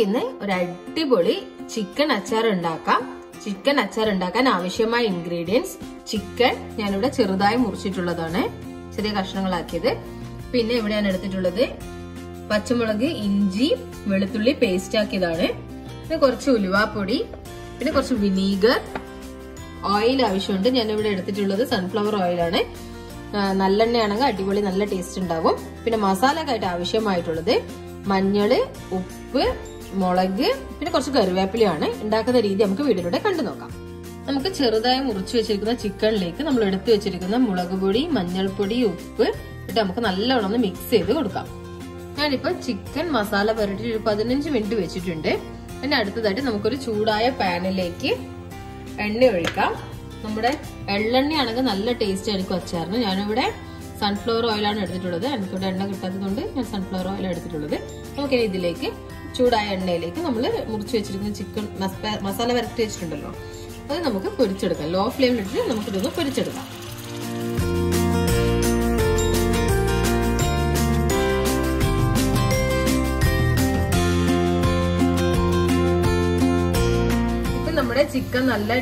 നമുക്കിന്ന് ഒരു അടിപൊളി ചിക്കൻ അച്ചാർ ഉണ്ടാക്കാം ചിക്കൻ അച്ചാർ ഉണ്ടാക്കാൻ ആവശ്യമായ ഇൻഗ്രീഡിയൻസ് ചിക്കൻ ഞാനിവിടെ ചെറുതായി മുറിച്ചിട്ടുള്ളതാണ് ചെറിയ കഷ്ണങ്ങളാക്കിയത് പിന്നെ ഇവിടെ ഞാൻ എടുത്തിട്ടുള്ളത് പച്ചമുളക് ഇഞ്ചി വെളുത്തുള്ളി പേസ്റ്റ് ആക്കിയതാണ് പിന്നെ കുറച്ച് ഉലുവാപ്പൊടി പിന്നെ കുറച്ച് വിനീഗർ ഓയിൽ ആവശ്യമുണ്ട് ഞാൻ ഇവിടെ എടുത്തിട്ടുള്ളത് സൺഫ്ലവർ ഓയിലാണ് നല്ലെണ്ണയാണെങ്കിൽ അടിപൊളി നല്ല ടേസ്റ്റ് ഉണ്ടാവും പിന്നെ മസാലക്കായിട്ട് ആവശ്യമായിട്ടുള്ളത് മഞ്ഞള് ഉപ്പ് മുളക് പിന്നെ കുറച്ച് കറിവേപ്പിലയാണ് ഉണ്ടാക്കുന്ന രീതി നമുക്ക് വീടിലൂടെ കണ്ടു നോക്കാം നമുക്ക് ചെറുതായി മുറിച്ച് വെച്ചിരിക്കുന്ന ചിക്കനിലേക്ക് നമ്മൾ എടുത്തു വെച്ചിരിക്കുന്ന മുളക് പൊടി മഞ്ഞൾപ്പൊടി ഉപ്പ് ഇട്ട് നമുക്ക് നല്ലോണം ഒന്ന് മിക്സ് ചെയ്ത് കൊടുക്കാം ഞാനിപ്പോ ചിക്കൻ മസാല പുരട്ടി ഒരു പതിനഞ്ച് മിനിറ്റ് വെച്ചിട്ടുണ്ട് പിന്നെ അടുത്തതായിട്ട് നമുക്കൊരു ചൂടായ പാനിലേക്ക് എണ്ണ ഒഴിക്കാം നമ്മുടെ എള്ളെണ്ണയാണെങ്കിൽ നല്ല ടേസ്റ്റ് ആയിരിക്കും അച്ചാറിന് ഞാനിവിടെ സൺഫ്ലവർ ഓയിലാണ് എടുത്തിട്ടുള്ളത് എനിക്കിവിടെ എണ്ണ കിട്ടാത്തതുകൊണ്ട് ഞാൻ സൺഫ്ലവർ ഓയിൽ എടുത്തിട്ടുള്ളത് നമുക്കിനി ഇതിലേക്ക് ചൂടായ എണ്ണയിലേക്ക് നമ്മൾ മുറിച്ച് വെച്ചിരിക്കുന്ന ചിക്കൻ മസാല വരട്ടി വെച്ചിട്ടുണ്ടല്ലോ അത് നമുക്ക് പൊരിച്ചെടുക്കാം ലോ ഫ്ലെയിമിലിട്ട് നമുക്കിതൊന്ന് പൊരിച്ചെടുക്കാം ഇപ്പൊ നമ്മുടെ ചിക്കൻ നല്ല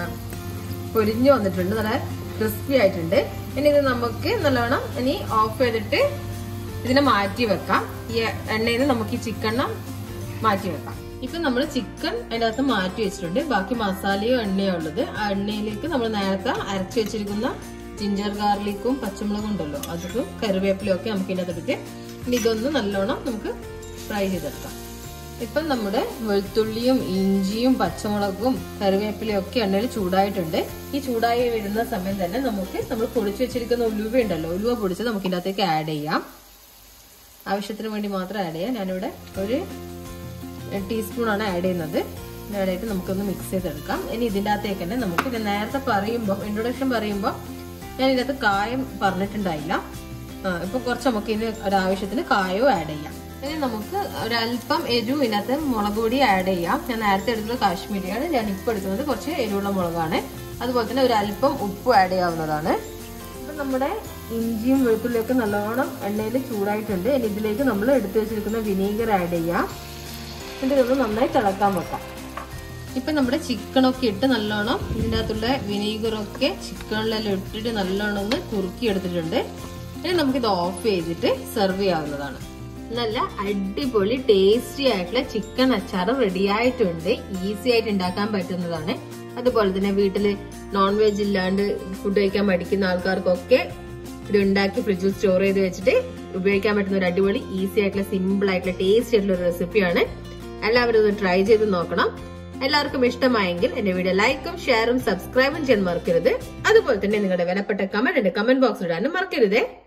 പൊരിഞ്ഞു വന്നിട്ടുണ്ട് നല്ല ക്രിസ്പി ആയിട്ടുണ്ട് ഇനി ഇത് നമുക്ക് നല്ലോണം ഇനി ഓഫ് ചെയ്തിട്ട് ഇതിനെ മാറ്റി വെക്കാം ഈ എണ്ണയിൽ നിന്ന് നമുക്ക് ഈ ചിക്കണ്ണ മാറ്റി വെക്കാം ഇപ്പൊ നമ്മൾ ചിക്കൻ അതിൻ്റെ അകത്ത് മാറ്റി വെച്ചിട്ടുണ്ട് ബാക്കി മസാലയോ എണ്ണയോ ഉള്ളത് ആ എണ്ണയിലേക്ക് നമ്മൾ നേരത്തെ അരച്ചു വെച്ചിരിക്കുന്ന ജിഞ്ചർ ഗാർലിക്കും പച്ചമുളകും ഉണ്ടല്ലോ അതും കറിവേപ്പിലും ഒക്കെ നമുക്ക് ഇതിൻ്റെ അകത്തിട്ട് ഇനി ഇതൊന്ന് നല്ലോണം നമുക്ക് ഫ്രൈ ചെയ്തെടുക്കാം ഇപ്പം നമ്മുടെ വെളുത്തുള്ളിയും ഇഞ്ചിയും പച്ചമുളകും കറിവേപ്പിലയും ഒക്കെ എണ്ണയിൽ ചൂടായിട്ടുണ്ട് ഈ ചൂടായി വരുന്ന സമയം തന്നെ നമുക്ക് നമ്മൾ പൊടിച്ചു വെച്ചിരിക്കുന്ന ഉലുവ ഉണ്ടല്ലോ ഉലുവ പൊടിച്ച് നമുക്ക് ഇതിനകത്തേക്ക് ആഡ് ചെയ്യാം ആവശ്യത്തിന് വേണ്ടി മാത്രം ആഡ് ചെയ്യാം ഞാനിവിടെ ഒരു ടീസ്പൂൺ ആണ് ആഡ് ചെയ്യുന്നത് ആഡ് ചെയ്തിട്ട് നമുക്കൊന്ന് മിക്സ് ചെയ്തെടുക്കാം ഇനി ഇതിൻ്റെ അകത്തേക്ക് തന്നെ നമുക്ക് ഇത് നേരത്തെ പറയുമ്പോൾ ഇൻട്രൊഡക്ഷൻ പറയുമ്പോൾ ഞാൻ ഇതിനകത്ത് കായം പറഞ്ഞിട്ടുണ്ടായില്ല ഇപ്പൊ കുറച്ച് നമുക്ക് ഇതിന് ഒരാവശ്യത്തിന് കായോ ആഡ് ചെയ്യാം ഇനി നമുക്ക് ഒരല്പം എരിവ് ഇതിനകത്ത് മുളക് പൊടി ആഡ് ചെയ്യാം ഞാൻ നേരത്തെ എടുത്തത് കാശ്മീരിയാണ് ഞാൻ ഇപ്പോൾ എടുക്കുന്നത് കുറച്ച് എരിവുള്ള മുളകാണ് അതുപോലെ തന്നെ ഒരു അല്പം ഉപ്പ് ആഡ് ചെയ്യാവുന്നതാണ് ഇപ്പം നമ്മുടെ ഇഞ്ചിയും വെളുത്തുള്ളിയും ഒക്കെ നല്ലോണം എണ്ണയിൽ ചൂടായിട്ടുണ്ട് ഇനി ഇതിലേക്ക് നമ്മൾ എടുത്തു വെച്ചിരിക്കുന്ന വിനീഗർ ആഡ് ചെയ്യാം എന്നിട്ട് ഇതൊന്ന് നന്നായി തിളക്കാൻ വെക്കാം ഇപ്പം നമ്മുടെ ചിക്കനൊക്കെ ഇട്ട് നല്ലോണം ഇതിൻ്റെ അകത്തുള്ള വിനീഗറൊക്കെ ചിക്കനിലെല്ലാം ഇട്ടിട്ട് നല്ലോണം ഒന്ന് കുറുക്കി എടുത്തിട്ടുണ്ട് ഇനി നമുക്കിത് ഓഫ് ചെയ്തിട്ട് സെർവ് ചെയ്യാവുന്നതാണ് നല്ല അടിപൊളി ടേസ്റ്റി ആയിട്ടുള്ള ചിക്കൻ അച്ചാർ റെഡി ആയിട്ടുണ്ട് ഈസി ആയിട്ട് ഉണ്ടാക്കാൻ പറ്റുന്നതാണ് അതുപോലെ തന്നെ വീട്ടിൽ നോൺ വെജ് ഇല്ലാണ്ട് ഫുഡ് കഴിക്കാൻ മടിക്കുന്ന ആൾക്കാർക്കൊക്കെ ഇത് ഉണ്ടാക്കി ഫ്രിഡ്ജിൽ സ്റ്റോർ ചെയ്ത് വെച്ചിട്ട് ഉപയോഗിക്കാൻ പറ്റുന്ന ഒരു അടിപൊളി ഈസി ആയിട്ടുള്ള സിമ്പിൾ ആയിട്ടുള്ള ടേസ്റ്റി ആയിട്ടുള്ള ഒരു റെസിപ്പിയാണ് എല്ലാവരും ഇത് ട്രൈ ചെയ്ത് നോക്കണം എല്ലാവർക്കും ഇഷ്ടമായെങ്കിൽ എന്റെ വീഡിയോ ലൈക്കും ഷെയറും സബ്സ്ക്രൈബും ചെയ്യാൻ മറക്കരുത് അതുപോലെ തന്നെ നിങ്ങളുടെ വിലപ്പെട്ട കമന്റ് എന്റെ കമന്റ് ബോക്സിൽ ഇടാനും മറക്കരുതേ